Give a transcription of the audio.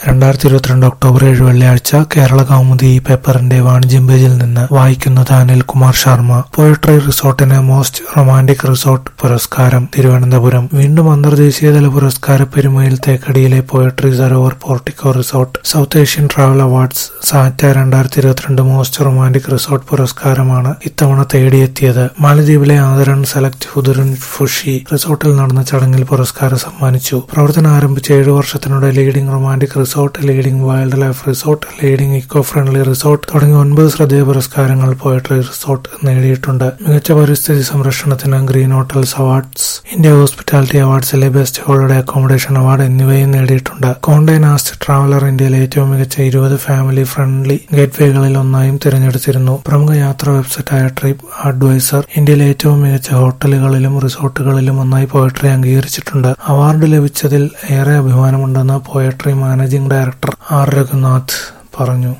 രണ്ടായിരത്തി ഇരുപത്തിരണ്ട് ഒക്ടോബർ ഏഴ് വെള്ളിയാഴ്ച കേരള കൗമുദി ഈ പേപ്പറിന്റെ വാണിജ്യം പേജിൽ നിന്ന് വായിക്കുന്നത് അനിൽകുമാർ ശർമ്മ പോയട്രി റിസോർട്ടിന് മോസ്റ്റ് റൊമാന്റിക് റിസോർട്ട് പുരസ്കാരം തിരുവനന്തപുരം വീണ്ടും അന്തർദേശീയതല പുരസ്കാര പെരുമയിൽ തേക്കടിയിലെ poetry Sarovar portico resort south Asian travel awards SATA രണ്ടായിരത്തി ഇരുപത്തിരണ്ട് മോസ്റ്റ് റൊമാന്റിക് റിസോർട്ട് പുരസ്കാരമാണ് ഇത്തവണ തേടിയെത്തിയത് മാലദ്വീപിലെ ആദരൺ സെലക്ട് ഹുദുറിൻ ഫുഷി റിസോർട്ടിൽ നടന്ന ചടങ്ങിൽ പുരസ്കാരം സമ്മാനിച്ചു പ്രവർത്തനം ആരംഭിച്ച ഏഴു വർഷത്തിനിടെ leading romantic resort leading wildlife resort leading eco friendly resort തുടങ്ങി ഒൻപത് ശ്രദ്ധേയ പുരസ്കാരങ്ങൾ പോയട്രി റിസോർട്ട് നേടിയിട്ടുണ്ട് മികച്ച പരിസ്ഥിതി സംരക്ഷണത്തിന് green hotels awards India hospitality അവാർഡ്സിലെ ബെസ്റ്റ് ഹോളിഡേ അക്കോമഡേഷൻ അവാർഡ് എന്നിവയും നേടിയിട്ടുണ്ട് കോണ്ടേ നാസ്റ്റ് ട്രാവലർ ഇന്ത്യയിലെ ഏറ്റവും മികച്ച ഇരുപത് ഫാമിലി ഫ്രണ്ട്ലി ഗേറ്റ്വേകളിൽ ഒന്നായും തിരഞ്ഞെടുത്തിരുന്നു പ്രമുഖ യാത്രാ വെബ്സൈറ്റായ ട്രിപ്പ് അഡ്വൈസർ ഇന്ത്യയിലെ ഏറ്റവും മികച്ച ഹോട്ടലുകളിലും റിസോർട്ടുകളിലും ഒന്നായി പോയട്രി അംഗീകരിച്ചിട്ടുണ്ട് അവാർഡ് ലഭിച്ചതിൽ ഏറെ അഭിമാനമുണ്ടെന്ന് poetry managing director R Raghunath പറഞ്ഞു